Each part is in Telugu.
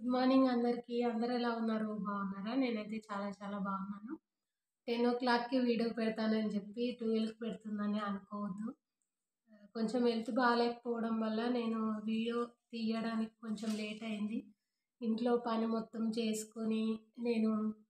గుడ్ మార్నింగ్ అందరికీ అందరు ఎలా ఉన్నారు బాగున్నారా నేనైతే చాలా చాలా బాగున్నాను టెన్ ఓ క్లాక్కి వీడియో పెడతానని చెప్పి ట్వెల్వ్కి పెడుతుందని అనుకోవద్దు కొంచెం హెల్త్ బాగాలేకపోవడం వల్ల నేను వీడియో తీయడానికి కొంచెం లేట్ అయింది ఇంట్లో పని మొత్తం చేసుకొని నేను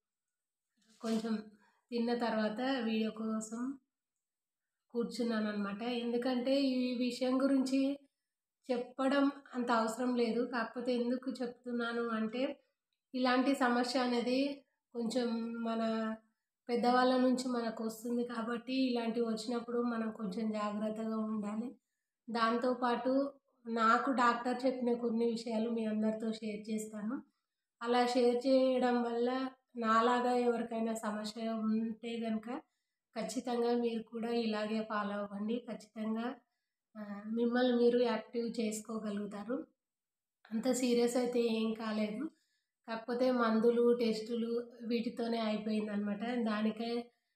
కొంచెం తిన్న తర్వాత వీడియో కోసం కూర్చున్నాను అనమాట ఎందుకంటే ఈ విషయం గురించి చెప్పడం అంత అవసరం లేదు కాకపోతే ఎందుకు చెప్తున్నాను అంటే ఇలాంటి సమస్య అనేది కొంచెం మన పెద్దవాళ్ళ నుంచి మనకు వస్తుంది కాబట్టి ఇలాంటివి వచ్చినప్పుడు మనం కొంచెం జాగ్రత్తగా ఉండాలి దాంతోపాటు నాకు డాక్టర్ చెప్పిన కొన్ని విషయాలు మీ అందరితో షేర్ చేస్తాను అలా షేర్ చేయడం వల్ల నాలాగా ఎవరికైనా సమస్య ఉంటే కనుక ఖచ్చితంగా మీరు కూడా ఇలాగే ఫాలో అవ్వండి ఖచ్చితంగా మిమ్మల్ని మీరు యాక్టివ్ చేసుకోగలుగుతారు అంత సీరియస్ అయితే ఏం కాలేదు కాకపోతే మందులు టెస్టులు వీటితోనే అయిపోయింది అనమాట దానికే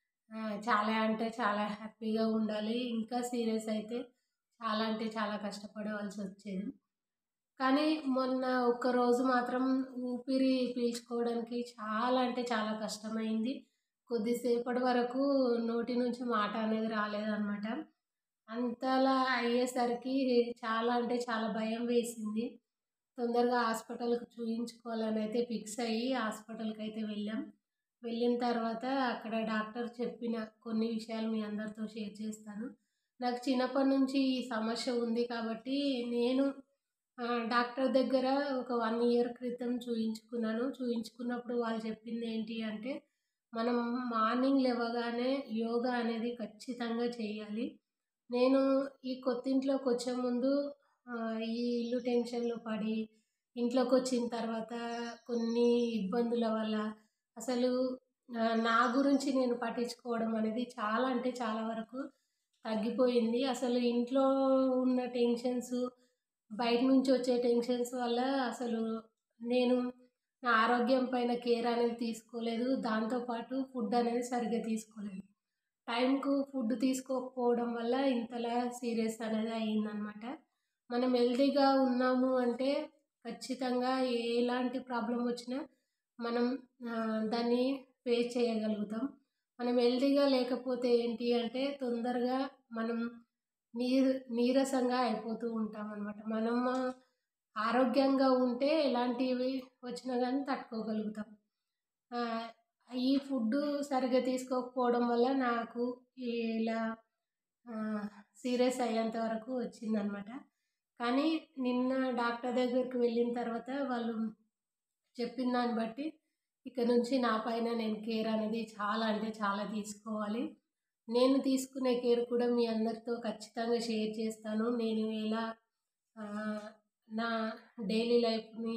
చాలా అంటే చాలా హ్యాపీగా ఉండాలి ఇంకా సీరియస్ అయితే చాలా అంటే చాలా కష్టపడవలసి వచ్చేది కానీ మొన్న ఒక్కరోజు మాత్రం ఊపిరి పీల్చుకోవడానికి చాలా అంటే చాలా కష్టమైంది కొద్దిసేపటి వరకు నోటి నుంచి మాట అనేది రాలేదన్నమాట అంతలా అయ్యేసరికి చాలా అంటే చాలా భయం వేసింది తొందరగా హాస్పిటల్కి చూపించుకోవాలని అయితే ఫిక్స్ అయ్యి హాస్పిటల్కి అయితే వెళ్ళాం వెళ్ళిన తర్వాత అక్కడ డాక్టర్ చెప్పిన కొన్ని విషయాలు మీ అందరితో షేర్ చేస్తాను నాకు చిన్నప్పటి నుంచి ఈ సమస్య ఉంది కాబట్టి నేను డాక్టర్ దగ్గర ఒక వన్ ఇయర్ క్రితం చూయించుకున్నాను చూయించుకున్నప్పుడు వాళ్ళు చెప్పింది ఏంటి అంటే మనం మార్నింగ్ లేవగానే యోగా అనేది ఖచ్చితంగా చేయాలి నేను ఈ కొత్త ఇంట్లోకి వచ్చే ముందు ఈ ఇల్లు టెన్షన్లో పడి ఇంట్లోకి వచ్చిన తర్వాత కొన్ని ఇబ్బందుల వల్ల అసలు నా గురించి నేను పట్టించుకోవడం అనేది చాలా అంటే చాలా వరకు తగ్గిపోయింది అసలు ఇంట్లో ఉన్న టెన్షన్స్ బయట నుంచి వచ్చే టెన్షన్స్ వల్ల అసలు నేను నా ఆరోగ్యం పైన కేర్ అనేది తీసుకోలేదు దాంతోపాటు ఫుడ్ అనేది సరిగ్గా తీసుకోలేదు టైంకు ఫుడ్ తీసుకోకపోవడం వల్ల ఇంతలా సీరియస్ అనేది అయ్యిందనమాట మనం హెల్తీగా ఉన్నాము అంటే ఖచ్చితంగా ఎలాంటి ప్రాబ్లం వచ్చినా మనం దాన్ని ఫేస్ చేయగలుగుతాం మనం హెల్తీగా లేకపోతే ఏంటి అంటే తొందరగా మనం నీరు నీరసంగా అయిపోతూ ఉంటాం అనమాట మనం ఆరోగ్యంగా ఉంటే ఎలాంటివి వచ్చినా కానీ తట్టుకోగలుగుతాం ఈ ఫుడ్ సరిగ్గా తీసుకోకపోవడం వల్ల నాకు ఇలా సీరియస్ అయ్యేంత వరకు వచ్చిందనమాట కానీ నిన్న డాక్టర్ దగ్గరికి వెళ్ళిన తర్వాత వాళ్ళు చెప్పిన దాన్ని బట్టి ఇక నుంచి నా పైన నేను కేర్ అనేది చాలా అంటే చాలా తీసుకోవాలి నేను తీసుకునే కేర్ కూడా మీ అందరితో ఖచ్చితంగా షేర్ చేస్తాను నేను ఎలా నా డైలీ లైఫ్ని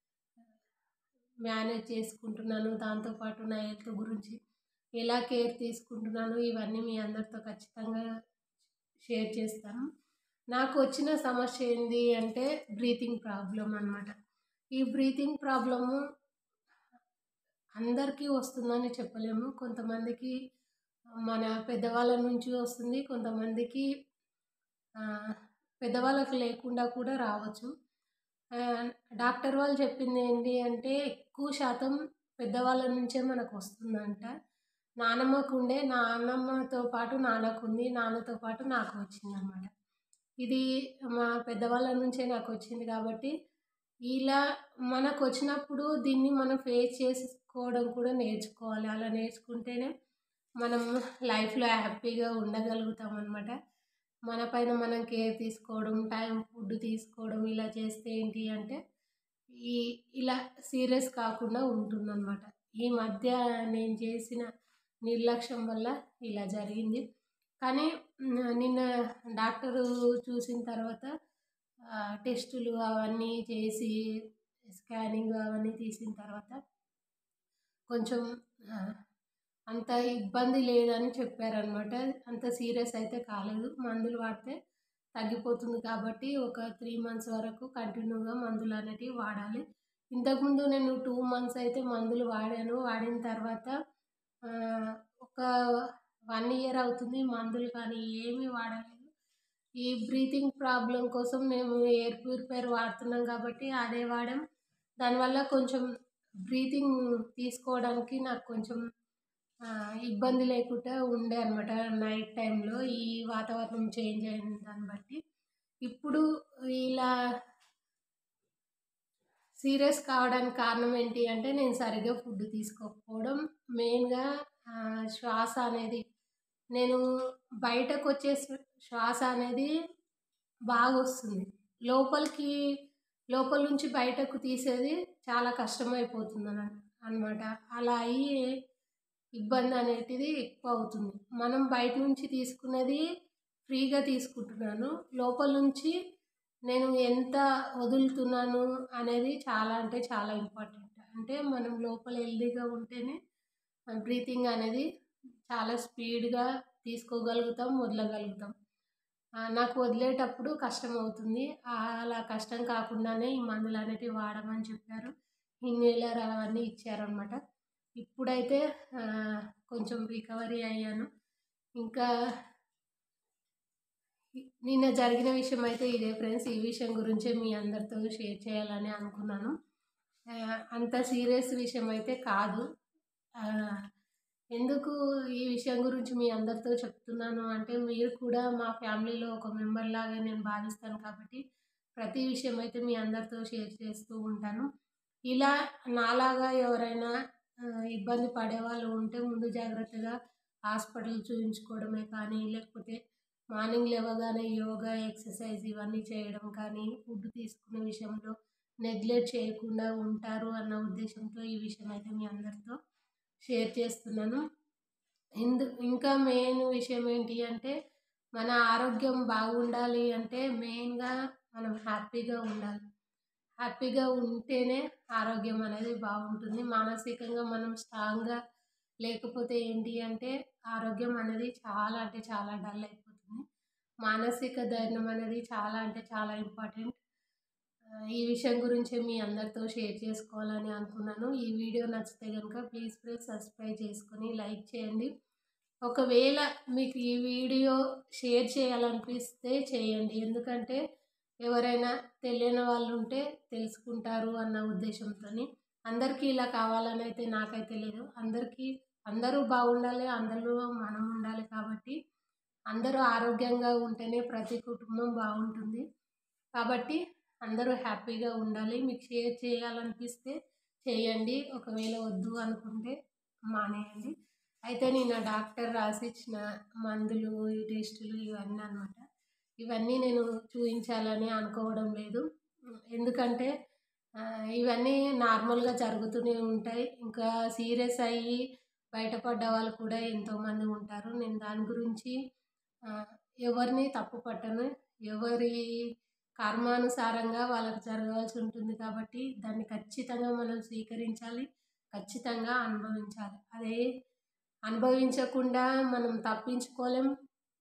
మేనేజ్ చేసుకుంటున్నాను దాంతోపాటు నా హెల్త్ గురించి ఎలా కేర్ తీసుకుంటున్నాను ఇవన్నీ మీ అందరితో ఖచ్చితంగా షేర్ చేస్తాను నాకు వచ్చిన సమస్య ఏంటి అంటే బ్రీతింగ్ ప్రాబ్లం అనమాట ఈ బ్రీతింగ్ ప్రాబ్లము అందరికీ వస్తుందని చెప్పలేము కొంతమందికి మన పెద్దవాళ్ళ నుంచి వస్తుంది కొంతమందికి పెద్దవాళ్ళకి లేకుండా కూడా రావచ్చు డాక్టర్ వాళ్ళు చెప్పింది ఏంటి అంటే ఎక్కువ శాతం పెద్దవాళ్ళ నుంచే మనకు వస్తుందంట నానమ్మకు ఉండే నానమ్మతో పాటు నాన్నకు ఉంది నాన్నతో పాటు నాకు వచ్చిందనమాట ఇది మా పెద్దవాళ్ళ నుంచే నాకు వచ్చింది కాబట్టి ఇలా మనకు వచ్చినప్పుడు దీన్ని మనం ఫేస్ చేసుకోవడం కూడా నేర్చుకోవాలి అలా నేర్చుకుంటేనే మనం లైఫ్లో హ్యాపీగా ఉండగలుగుతాం అనమాట మన పైన మనం కేర్ తీసుకోవడం టైం ఫుడ్ తీసుకోవడం ఇలా చేస్తే ఏంటి అంటే ఈ ఇలా సీరియస్ కాకుండా ఉంటుందన్నమాట ఈ మధ్య నేను చేసిన నిర్లక్ష్యం వల్ల ఇలా జరిగింది కానీ నిన్న డాక్టరు చూసిన తర్వాత టెస్టులు అవన్నీ చేసి స్కానింగ్ అవన్నీ తీసిన తర్వాత కొంచెం అంత ఇబ్బంది లేదని చెప్పారనమాట అంత సీరియస్ అయితే కాలేదు మందులు వాడితే తగ్గిపోతుంది కాబట్టి ఒక త్రీ మంత్స్ వరకు కంటిన్యూగా మందులు అనేటివి వాడాలి ఇంతకుముందు నేను టూ మంత్స్ అయితే మందులు వాడాను వాడిన తర్వాత ఒక వన్ ఇయర్ అవుతుంది మందులు కానీ ఏమీ వాడలేదు ఈ బ్రీతింగ్ ప్రాబ్లం కోసం మేము ఎయిర్ ప్యూరిఫైయర్ వాడుతున్నాం కాబట్టి అదే వాడాం దానివల్ల కొంచెం బ్రీతింగ్ తీసుకోవడానికి నాకు కొంచెం ఇబ్బంది లేకుండా ఉండే అనమాట నైట్ టైంలో ఈ వాతావరణం చేంజ్ అయిన దాన్ని బట్టి ఇప్పుడు ఇలా సీరియస్ కావడానికి కారణం ఏంటి అంటే నేను సరిగ్గా ఫుడ్ తీసుకోకపోవడం మెయిన్గా శ్వాస అనేది నేను బయటకు వచ్చే శ్వాస అనేది బాగా వస్తుంది లోపలికి లోపల నుంచి బయటకు తీసేది చాలా కష్టమైపోతుంది అనమాట అలా అయ్యి ఇబ్బంది అనేది ఎక్కువ అవుతుంది మనం బయట నుంచి తీసుకునేది ఫ్రీగా తీసుకుంటున్నాను లోపల నుంచి నేను ఎంత వదులుతున్నాను అనేది చాలా అంటే చాలా ఇంపార్టెంట్ అంటే మనం లోపల హెల్దీగా ఉంటేనే బ్రీతింగ్ అనేది చాలా స్పీడ్గా తీసుకోగలుగుతాం వదలగలుగుతాం నాకు వదిలేటప్పుడు కష్టం అవుతుంది అలా కష్టం కాకుండానే ఈ మందులు అనేటివి వాడమని చెప్పారు ఇన్హేలర్ అవన్నీ ఇచ్చారనమాట ఇప్పుడైతే కొంచెం రికవరీ అయ్యాను ఇంకా నిన్న జరిగిన విషయం అయితే ఇదే ఫ్రెండ్స్ ఈ విషయం గురించే మీ అందరితో షేర్ చేయాలని అనుకున్నాను అంత సీరియస్ విషయం అయితే కాదు ఎందుకు ఈ విషయం గురించి మీ అందరితో చెప్తున్నాను అంటే మీరు కూడా మా ఫ్యామిలీలో ఒక మెంబర్ లాగా నేను భావిస్తాను కాబట్టి ప్రతి విషయం అయితే మీ అందరితో షేర్ చేస్తూ ఉంటాను ఇలా నాలాగా ఎవరైనా ఇబ్బంది పడే వాళ్ళు ఉంటే ముందు జాగ్రత్తగా హాస్పిటల్ చూపించుకోవడమే కానీ లేకపోతే మార్నింగ్ లేవగానే యోగా ఎక్సర్సైజ్ ఇవన్నీ చేయడం కానీ ఫుడ్ తీసుకునే విషయంలో నెగ్లెక్ట్ చేయకుండా ఉంటారు అన్న ఉద్దేశంతో ఈ విషయం అయితే మీ అందరితో షేర్ చేస్తున్నాను ఎందు ఇంకా మెయిన్ విషయం ఏంటి అంటే మన ఆరోగ్యం బాగుండాలి అంటే మెయిన్గా మనం హ్యాపీగా ఉండాలి హ్యాపీగా ఉంటేనే ఆరోగ్యం అనేది బాగుంటుంది మానసికంగా మనం స్ట్రాంగ్గా లేకపోతే ఏంటి అంటే ఆరోగ్యం అనేది చాలా అంటే చాలా డల్ అయిపోతుంది మానసిక ధైర్యం అనేది చాలా అంటే చాలా ఇంపార్టెంట్ ఈ విషయం గురించి మీ అందరితో షేర్ చేసుకోవాలని అనుకున్నాను ఈ వీడియో నచ్చితే కనుక ప్లీజ్ ప్లీజ్ సబ్స్క్రైబ్ చేసుకొని లైక్ చేయండి ఒకవేళ మీకు ఈ వీడియో షేర్ చేయాలనిపిస్తే చేయండి ఎందుకంటే ఎవరైనా తెలియని వాళ్ళు ఉంటే తెలుసుకుంటారు అన్న ఉద్దేశంతో అందరికీ ఇలా కావాలని అయితే నాకైతే లేదు అందరికీ అందరూ బాగుండాలి అందరూ మనం ఉండాలి కాబట్టి అందరూ ఆరోగ్యంగా ఉంటేనే ప్రతి కుటుంబం బాగుంటుంది కాబట్టి అందరూ హ్యాపీగా ఉండాలి మీకు షేర్ చేయాలనిపిస్తే చేయండి ఒకవేళ వద్దు అనుకుంటే మానేయండి అయితే నేను డాక్టర్ రాసి ఇచ్చిన మందులు ఈ టెస్టులు ఇవన్నీ అనమాట ఇవన్నీ నేను చూపించాలని అనుకోవడం లేదు ఎందుకంటే ఇవన్నీ నార్మల్గా జరుగుతూనే ఉంటాయి ఇంకా సీరియస్ అయ్యి బయటపడ్డ వాళ్ళు కూడా ఎంతోమంది ఉంటారు నేను దాని గురించి ఎవరిని తప్పు పట్టను ఎవరి కర్మానుసారంగా వాళ్ళకి జరగాల్సి ఉంటుంది కాబట్టి దాన్ని ఖచ్చితంగా మనం స్వీకరించాలి ఖచ్చితంగా అనుభవించాలి అదే అనుభవించకుండా మనం తప్పించుకోలేం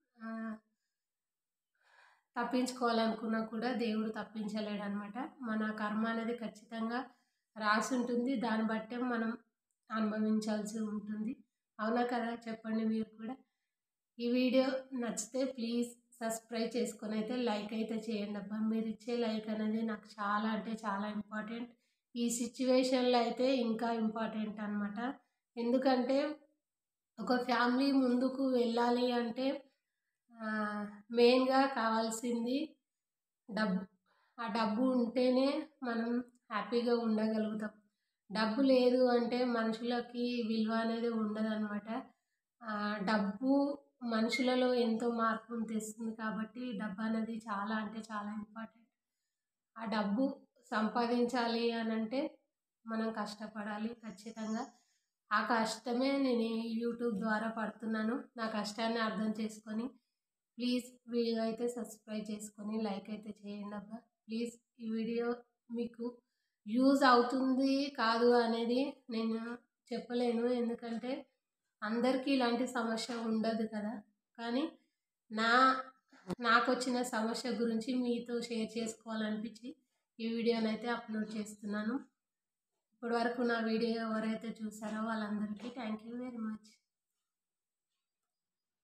తప్పించుకోవాలనుకున్నా కూడా దేవుడు తప్పించలేడు అనమాట మన కర్మ అనేది ఖచ్చితంగా రాసి ఉంటుంది దాన్ని బట్టే మనం అనుభవించాల్సి ఉంటుంది అవునా కదా చెప్పండి మీరు కూడా ఈ వీడియో నచ్చితే ప్లీజ్ సబ్స్క్రైబ్ చేసుకొని అయితే లైక్ అయితే చేయండి అబ్బా మీరు ఇచ్చే లైక్ అనేది నాకు చాలా అంటే చాలా ఇంపార్టెంట్ ఈ సిచ్యువేషన్లో అయితే ఇంకా ఇంపార్టెంట్ అనమాట ఎందుకంటే ఒక ఫ్యామిలీ ముందుకు వెళ్ళాలి అంటే మెయిన్గా కావాల్సింది డబ్బు ఆ డబ్బు ఉంటేనే మనం హ్యాపీగా ఉండగలుగుతాం డబ్బు లేదు అంటే మనుషులకి విలువ అనేది ఉండదన్నమాట డబ్బు మనుషులలో ఎంతో మార్పును తెస్తుంది కాబట్టి డబ్బు అనేది చాలా అంటే చాలా ఇంపార్టెంట్ ఆ డబ్బు సంపాదించాలి అని అంటే మనం కష్టపడాలి ఖచ్చితంగా ఆ కష్టమే నేను యూట్యూబ్ ద్వారా పడుతున్నాను నా కష్టాన్ని అర్థం చేసుకొని ప్లీజ్ వీడియో అయితే సబ్స్క్రైబ్ చేసుకొని లైక్ అయితే చేయండి అబ్బా ప్లీజ్ ఈ వీడియో మీకు యూజ్ అవుతుంది కాదు అనేది నేను చెప్పలేను ఎందుకంటే అందరికీ ఇలాంటి సమస్య ఉండదు కదా కానీ నా నాకు వచ్చిన సమస్య గురించి మీతో షేర్ చేసుకోవాలనిపించి ఈ వీడియోని అయితే అప్లోడ్ చేస్తున్నాను ఇప్పటి వరకు నా వీడియో ఎవరైతే చూసారో వాళ్ళందరికీ థ్యాంక్ యూ వెరీ మచ్